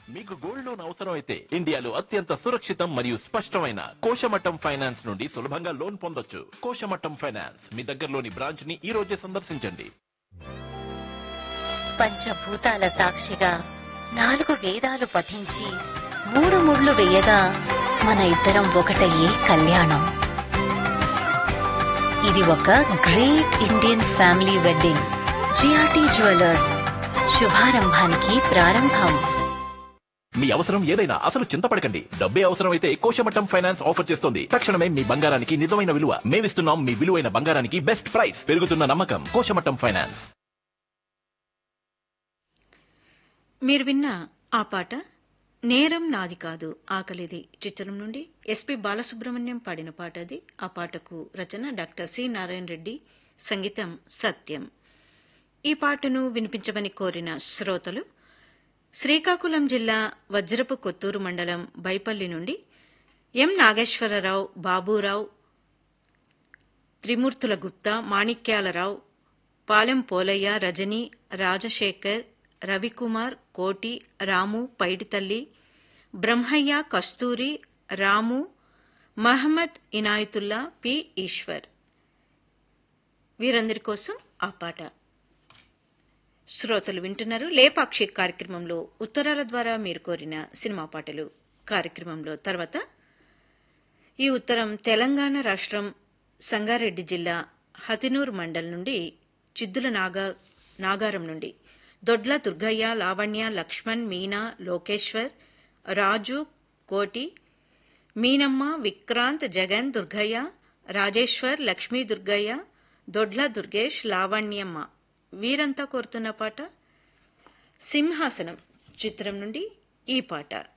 మీకు gold loan అవసరం అయితే ఇండియాలో అత్యంత సురక్షితం మరియు స్పష్టమైన కోశమట్టం ఫైనాన్స్ నుండి సులభంగా లోన్ పొందొచ్చు కోశమట్టం ఫైనాన్స్ మీ దగ్గరలోని బ్రాంచ్ ని ఈ రోజే సందర్శించండి పంచభూతాల సాక్షిగా నాలుగు వేదాలు పఠించి మూడు ముళ్ళు వేయగా మన ఇద్దరం ఒకటయ్యే కళ్యాణం ఇది ఒక great Indian family wedding GRT jewellers శుభారంభానికి ప్రారంభం మీ అవసరం ఏదైనా అసలు చింతపడకండి డబ్బే అవసరం అయితే కోశమట్టం ఫైనాన్స్ ఆఫర్ చేస్తోంది తక్షణమే మీ బంగారానికి నిజమైన విలువ మేమిస్తున్నాం మీ విలువైన బంగారానికి బెస్ట్ ప్రైస్ పెరుగుతున్న నమ్మకం కోశమట్టం ఫైనాన్స్ మీరు విన్న ఆ పాట నేరం నాది కాదు ఆకలిది చిత్రం నుండి ఎస్పి బాలసుబ్రహ్మణ్యం పాడిన పాట అది ఆ పాటకు రచన డాక్టర్ సి నారాయణ రెడ్డి సంగీతం సత్యం ఈ పాటను వినిపించమని కోరిన శ్రోతలు శ్రీకాకుళం జిల్లా వజ్రపు కొత్తూరు మండలం బైపల్లి నుండి ఎం నాగేశ్వరరావు బాబురావు త్రిమూర్తుల గుప్తా మాణిక్యాలరావు పాలెం పోలయ్య రజని రాజశేఖర్ రవికుమార్ కోటి రాము పైడితల్లి బ్రహ్మయ్య కస్తూరి రాము మహమ్మద్ ఇనాయతుల్లా పి ఈశ్వర్ వీరందరి కోసం ఆ పాట శ్రోతలు వింటున్నారు లేపాక్షి కార్యక్రమంలో ఉత్తరాల ద్వారా మీరు కోరిన సినిమా పాటలు కార్యక్రమంలో తర్వాత ఈ ఉత్తరం తెలంగాణ రాష్ట్రం సంగారెడ్డి జిల్లా హతినూర్ మండల్ నుండి చిద్దుల నాగా నాగారం నుండి దొడ్ల దుర్గయ్య లావణ్య లక్ష్మణ్ మీనా లోకేశ్వర్ రాజు కోటి మీనమ్మ విక్రాంత్ జగన్ దుర్గయ్య రాజేశ్వర్ లక్ష్మీ దుర్గయ్య దొడ్ల దుర్గేష్ లావణ్యమ్మ వీరంతా కోరుతున్న పాట సింహాసనం చిత్రం నుండి ఈ పాట